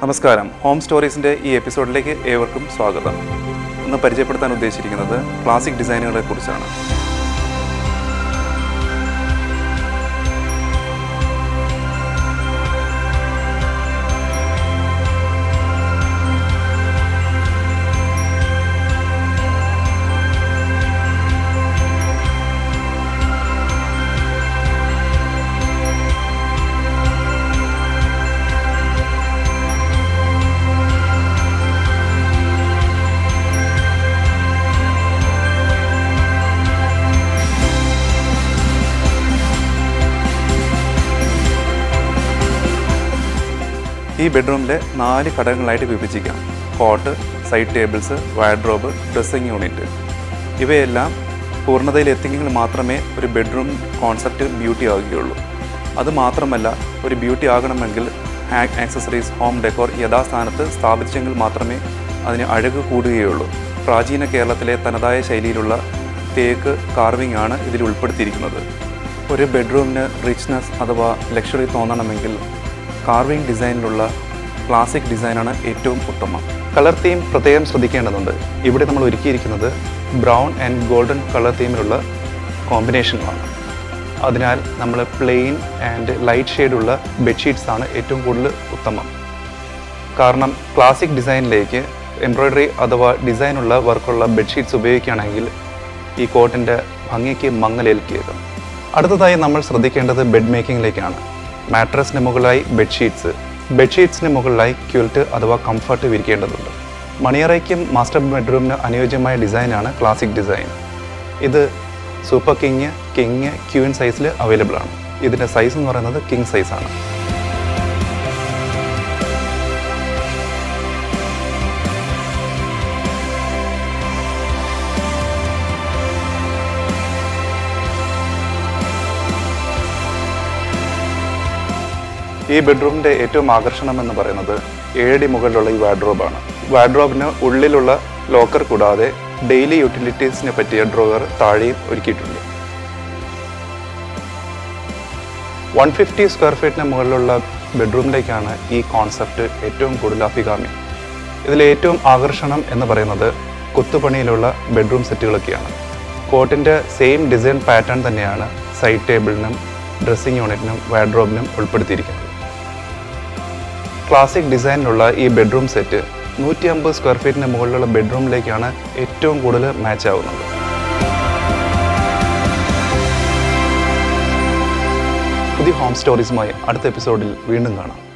നമസ്കാരം ഹോം സ്റ്റോറീസിൻ്റെ ഈ എപ്പിസോഡിലേക്ക് ഏവർക്കും സ്വാഗതം ഇന്ന് പരിചയപ്പെടുത്താൻ ഉദ്ദേശിച്ചിരിക്കുന്നത് ക്ലാസിക് ഡിസൈനുകളെ കുറിച്ചാണ് ഈ ബെഡ്റൂമിലെ നാല് ഘടകങ്ങളായിട്ട് വിഭജിക്കാം cot side tables wardrobe dressing unit ഇവയെല്ലാം പൂർണ്ണതയിൽ എത്തിയെങ്കിൽ മാത്രമേ ഒരു ബെഡ്റൂം കോൺസെപ്റ്റ് ബ്യൂട്ടി ആകുകയുള്ളൂ അത് മാത്രമല്ല ഒരു ബ്യൂട്ടി ആകണമെങ്കിൽ ആക്സസറീസ് ഹോം ഡെക്കോർ യഥാസ്ഥാനത്ത് സ്ഥാപിച്ചെങ്കിൽ മാത്രമേ അതിന് അഴക് കൂടുകയുള്ളൂ പ്രാചീന കേരളത്തിലെ തനതായ ശൈലിയിലുള്ള തേക്ക് കാർവിംഗ് ആണ് ഇതിൽ ഉൾപ്പെടുത്തിയിരിക്കുന്നത് ഒരു ബെഡ്റൂമിന് റിച്ച്നെസ് അഥവാ ലക്ഷറി തോന്നണമെങ്കിൽ കാർവിംഗ് ഡിസൈനിലുള്ള ക്ലാസിക് ഡിസൈനാണ് ഏറ്റവും ഉത്തമം കളർ തീം പ്രത്യേകം ശ്രദ്ധിക്കേണ്ടതുണ്ട് ഇവിടെ നമ്മൾ ഒരുക്കിയിരിക്കുന്നത് ബ്രൗൺ ആൻഡ് ഗോൾഡൻ കളർ തീമിലുള്ള കോമ്പിനേഷനുമാണ് അതിനാൽ നമ്മൾ പ്ലെയിൻ ആൻഡ് ലൈറ്റ് ഷെയ്ഡുള്ള ബെഡ്ഷീറ്റ്സ് ആണ് ഏറ്റവും കൂടുതൽ ഉത്തമം കാരണം ക്ലാസിക് ഡിസൈനിലേക്ക് എംബ്രോയ്ഡറി അഥവാ ഡിസൈനുള്ള വർക്കുള്ള ബെഡ്ഷീറ്റ്സ് ഉപയോഗിക്കുകയാണെങ്കിൽ ഈ കോട്ടിൻ്റെ ഭംഗിക്ക് മങ്ങലേൽക്കിയത് അടുത്തതായി നമ്മൾ ശ്രദ്ധിക്കേണ്ടത് ബെഡ് മേക്കിങ്ങിലേക്കാണ് മാട്രസിന് മുകളിലായി ബെഡ്ഷീറ്റ്സ് ബെഡ്ഷീറ്റ്സിന് മുകളിലായി ക്യൂൽറ്റ് അഥവാ കംഫർട്ട് വിരിക്കേണ്ടതുണ്ട് മണിയറയ്ക്കും മാസ്റ്റർ ബെഡ്റൂമിന് അനുയോജ്യമായ ഡിസൈനാണ് ക്ലാസിക് ഡിസൈൻ ഇത് സൂപ്പർ കിങ് കിങ് ക്യൂൻ സൈസിൽ അവൈലബിൾ ആണ് ഇതിൻ്റെ സൈസ് എന്ന് പറയുന്നത് കിങ് സൈസാണ് ഈ ബെഡ്റൂമിൻ്റെ ഏറ്റവും ആകർഷണം എന്ന് പറയുന്നത് ഏഴടി മുകളിലുള്ള ഈ വാർഡ്രോബാണ് വാർഡ്രോബിന് ഉള്ളിലുള്ള ലോക്കർ കൂടാതെ ഡെയിലി യൂട്ടിലിറ്റീസിനെ പറ്റിയ ഡ്രോവർ താഴെയും ഒരുക്കിയിട്ടുണ്ട് വൺ ഫിഫ്റ്റി സ്ക്വയർ ഫീറ്റിന് മുകളിലുള്ള ബെഡ്റൂമിലേക്കാണ് ഈ കോൺസെപ്റ്റ് ഏറ്റവും കൂടുതൽ അഭികാമ്യം ഇതിൽ ഏറ്റവും ആകർഷണം എന്ന് പറയുന്നത് കൊത്തുപണിയിലുള്ള ബെഡ്റൂം സെറ്റുകളൊക്കെയാണ് കോട്ടിൻ്റെ സെയിം ഡിസൈൻ പാറ്റേൺ തന്നെയാണ് സൈഡ് ടേബിളിനും ഡ്രസ്സിംഗ് യൂണിറ്റിനും വാർഡ്രോബിനും ഉൾപ്പെടുത്തിയിരിക്കുന്നത് ക്ലാസിക് ഡിസൈനിലുള്ള ഈ ബെഡ്റൂം സെറ്റ് നൂറ്റി അമ്പത് സ്ക്വയർ ഫീറ്റിന് മുകളിലുള്ള ബെഡ്റൂമിലേക്കാണ് ഏറ്റവും കൂടുതൽ മാച്ച് ആവുന്നത് പുതിയ ഹോം സ്റ്റോറീസുമായി അടുത്ത എപ്പിസോഡിൽ വീണ്ടും കാണാം